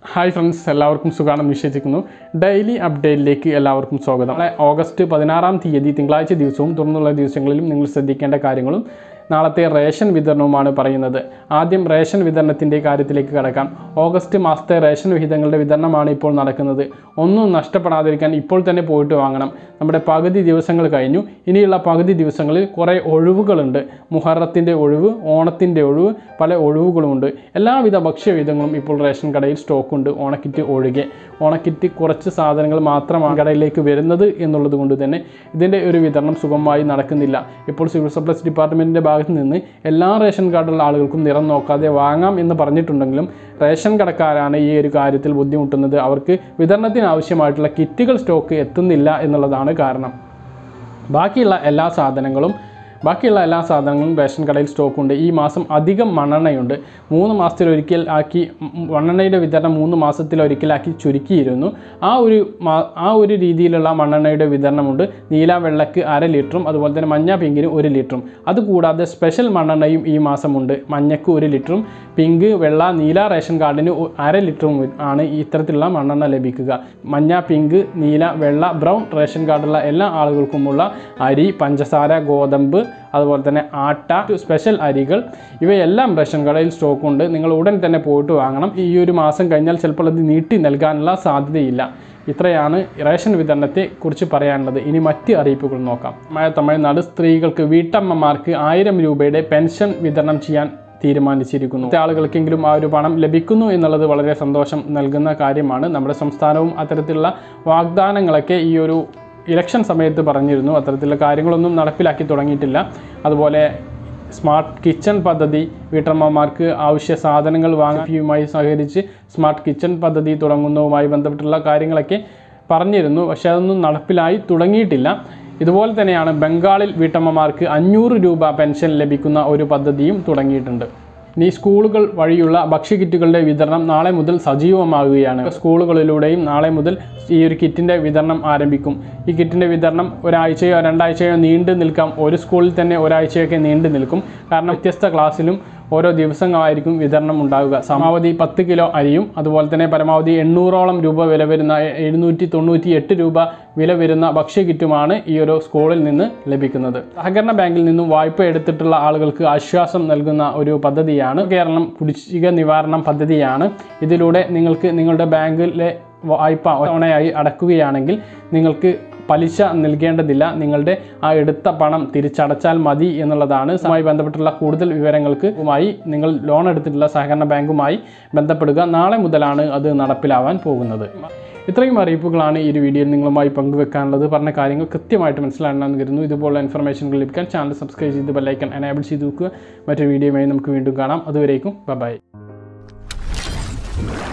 hi friends എല്ലാവർക്കും സുഖാണെന്ന് വിശ്വസിക്കുന്നു daily അപ്ഡേറ്റിലേക്ക് എല്ലാവർക്കും സ്വാഗതം നാളെ ഓഗസ്റ്റ് പതിനാറാം തീയതി തിങ്കളാഴ്ച ദിവസവും തുടർന്നുള്ള ദിവസങ്ങളിലും നിങ്ങൾ ശ്രദ്ധിക്കേണ്ട കാര്യങ്ങളും നാളത്തെ റേഷൻ വിതരണവുമാണ് പറയുന്നത് ആദ്യം റേഷൻ വിതരണത്തിൻ്റെ കാര്യത്തിലേക്ക് കടക്കാം ഓഗസ്റ്റ് മാസത്തെ റേഷൻ വിഹിതങ്ങളുടെ വിതരണമാണ് ഇപ്പോൾ നടക്കുന്നത് ഒന്നും നഷ്ടപ്പെടാതിരിക്കാൻ ഇപ്പോൾ തന്നെ പോയിട്ട് വാങ്ങണം നമ്മുടെ പകുതി ദിവസങ്ങൾ കഴിഞ്ഞു ഇനിയുള്ള പകുതി ദിവസങ്ങളിൽ കുറേ ഒഴിവുകളുണ്ട് മുഹറത്തിൻ്റെ ഒഴിവ് ഓണത്തിൻ്റെ ഒഴിവ് പല ഒഴിവുകളുമുണ്ട് എല്ലാവിധ ഭക്ഷ്യവിധങ്ങളും ഇപ്പോൾ റേഷൻ കടയിൽ സ്റ്റോക്കുണ്ട് ഓണക്കിറ്റ് ഒഴികെ ഓണക്കിറ്റ് കുറച്ച് സാധനങ്ങൾ മാത്രമാണ് കടയിലേക്ക് വരുന്നത് എന്നുള്ളത് കൊണ്ട് തന്നെ ഇതിൻ്റെ ഒരു വിതരണം സുഗമമായി നടക്കുന്നില്ല ഇപ്പോൾ സിവിൽ സപ്ലൈസ് ഡിപ്പാർട്ട്മെൻറ്റിൻ്റെ ഭാഗത്ത് നിന്ന് എല്ലാ റേഷൻ കാർഡുള്ള ആളുകൾക്കും നിറം നോക്കാതെ വാങ്ങാം എന്ന് പറഞ്ഞിട്ടുണ്ടെങ്കിലും റേഷൻ കടക്കാരാണ് ഈ ഒരു കാര്യത്തിൽ ബുദ്ധിമുട്ടുന്നത് അവർക്ക് വിതരണത്തിന് ആവശ്യമായിട്ടുള്ള കിറ്റുകൾ സ്റ്റോക്ക് എത്തുന്നില്ല എന്നുള്ളതാണ് കാരണം ബാക്കിയുള്ള എല്ലാ സാധനങ്ങളും ബാക്കിയുള്ള എല്ലാ സാധനങ്ങളും റേഷൻ കടയിൽ സ്റ്റോക്കുണ്ട് ഈ മാസം അധികം മണ്ണെണ്ണയുണ്ട് മൂന്ന് മാസത്തിലൊരിക്കൽ ആക്കി ഉം, മണ്ണെണ്ണയുടെ വിതരണം മൂന്ന് മാസത്തിലൊരിക്കലാക്കി ചുരുക്കിയിരുന്നു ആ ഒരു മാ- ആ ഒരു രീതിയിലുള്ള മണ്ണെണ്ണയുടെ വിതരണമുണ്ട് നീല വെള്ളക്ക് അര ലിറ്ററും അതുപോലെ തന്നെ മഞ്ഞ പിങ്കിന് ഒരു ലിറ്ററും അതുകൂടാതെ സ്പെഷ്യൽ മണ്ണെണ്ണയും ഈ മാസമുണ്ട് മഞ്ഞക്ക് ഒരു ലിറ്ററും പിങ്ക് വെള്ള നീല റേഷൻ കാർഡിന് ഒ- അര ലിറ്ററും ആണ് ഈ ഇത്തരത്തിലുള്ള മണ്ണെണ്ണ ലഭിക്കുക മഞ്ഞ പിങ്ക് നീല വെള്ള ബ്രൗൺ റേഷൻ കാർഡുള്ള എല്ലാ ആളുകൾക്കുമുള്ള അരി പഞ്ചസാര ഗോതമ്പ് അതുപോലെ തന്നെ ആട്ട സ്പെഷ്യൽ അരികൾ ഇവയെല്ലാം റേഷൻ കടയിൽ സ്റ്റോക്കുണ്ട് നിങ്ങൾ ഉടൻ തന്നെ പോയിട്ട് വാങ്ങണം ഈ ഒരു മാസം കഴിഞ്ഞാൽ ചിലപ്പോൾ അത് നീട്ടി നൽകാനുള്ള സാധ്യതയില്ല ഇത്രയാണ് റേഷൻ വിതരണത്തെ കുറിച്ച് പറയാനുള്ളത് ഇനി മറ്റ് അറിയിപ്പുകൾ നോക്കാം മഴ തമിഴ്നാട് സ്ത്രീകൾക്ക് വീട്ടമ്മമാർക്ക് ആയിരം രൂപയുടെ പെൻഷൻ വിതരണം ചെയ്യാൻ തീരുമാനിച്ചിരിക്കുന്നു മറ്റ് ആളുകൾക്കെങ്കിലും ആ ഒരു പണം ലഭിക്കുന്നു എന്നുള്ളത് വളരെ സന്തോഷം നൽകുന്ന കാര്യമാണ് നമ്മുടെ സംസ്ഥാനവും അത്തരത്തിലുള്ള വാഗ്ദാനങ്ങളൊക്കെ ഈ ഒരു ഇലക്ഷൻ സമയത്ത് പറഞ്ഞിരുന്നു അത്തരത്തിലുള്ള കാര്യങ്ങളൊന്നും നടപ്പിലാക്കി തുടങ്ങിയിട്ടില്ല അതുപോലെ സ്മാർട്ട് കിച്ചൺ പദ്ധതി വീട്ടമ്മമാർക്ക് ആവശ്യ സാധനങ്ങൾ വാങ്ങുകയുമായി സഹകരിച്ച് സ്മാർട്ട് കിച്ചൺ പദ്ധതി തുടങ്ങുന്നതുമായി ബന്ധപ്പെട്ടുള്ള കാര്യങ്ങളൊക്കെ പറഞ്ഞിരുന്നു പക്ഷേ അതൊന്നും നടപ്പിലായി തുടങ്ങിയിട്ടില്ല ഇതുപോലെ തന്നെയാണ് ബംഗാളിൽ വീട്ടമ്മമാർക്ക് അഞ്ഞൂറ് രൂപ പെൻഷൻ ലഭിക്കുന്ന ഒരു പദ്ധതിയും തുടങ്ങിയിട്ടുണ്ട് ഇനി സ്കൂളുകൾ വഴിയുള്ള ഭക്ഷ്യക്കിറ്റുകളുടെ വിതരണം നാളെ മുതൽ സജീവമാകുകയാണ് സ്കൂളുകളിലൂടെയും നാളെ മുതൽ ഈ ഒരു കിറ്റിൻ്റെ വിതരണം ആരംഭിക്കും ഈ കിറ്റിൻ്റെ വിതരണം ഒരാഴ്ചയോ രണ്ടാഴ്ചയോ നീണ്ടു നിൽക്കാം ഒരു സ്കൂളിൽ തന്നെ ഒരാഴ്ചയൊക്കെ നീണ്ടു നിൽക്കും കാരണം വ്യത്യസ്ത ക്ലാസ്സിലും ഓരോ ദിവസങ്ങളായിരിക്കും വിതരണം ഉണ്ടാവുക പരമാവധി പത്ത് കിലോ അരിയും അതുപോലെ തന്നെ പരമാവധി എണ്ണൂറോളം രൂപ വില വരുന്ന എ- എഴുന്നൂറ്റി തൊണ്ണൂറ്റി എട്ട് രൂപ വില വരുന്ന ഭക്ഷ്യക്കിറ്റുമാണ് ഈ ഒരു സ്കൂളിൽ നിന്ന് ലഭിക്കുന്നത് സഹകരണ ബാങ്കിൽ നിന്നും വായ്പ എടുത്തിട്ടുള്ള ആളുകൾക്ക് ആശ്വാസം നൽകുന്ന ഒരു പദ്ധതിയാണ് കേരളം കുടിശ്ശിക നിവാരണം പദ്ധതിയാണ് ഇതിലൂടെ നിങ്ങൾക്ക് നിങ്ങളുടെ ബാങ്കിലെ വായ്പ തവണയായി അടക്കുകയാണെങ്കിൽ നിങ്ങൾക്ക് പലിശ നൽകേണ്ടതില്ല നിങ്ങളുടെ ആ എടുത്ത പണം തിരിച്ചടച്ചാൽ മതി എന്നുള്ളതാണ് ഇതുമായി ബന്ധപ്പെട്ടുള്ള കൂടുതൽ വിവരങ്ങൾക്ക് മായി നിങ്ങൾ ലോൺ എടുത്തിട്ടുള്ള സഹകരണ ബാങ്കുമായി ബന്ധപ്പെടുക നാളെ മുതലാണ് അത് നടപ്പിലാവാൻ പോകുന്നത് ഇത്രയും അറിയിപ്പുകളാണ് ഈ ഒരു വീഡിയോയിൽ നിങ്ങളുമായി പങ്കുവെക്കാനുള്ളത് പറഞ്ഞ കാര്യങ്ങൾ കൃത്യമായിട്ട് മനസ്സിലാണെന്ന് കരുതുന്നു ഇതുപോലുള്ള ഇൻഫർമേഷനുകൾ ലഭിക്കാൻ ചാനൽ സബ്സ്ക്രൈബ് ചെയ്ത് ബെല്ലൈക്കൺ എനേബിൾ ചെയ്ത് വെക്കുക മറ്റൊരു വീഡിയോയുമായി നമുക്ക് വീണ്ടും കാണാം അതുവരേക്കും ബൈ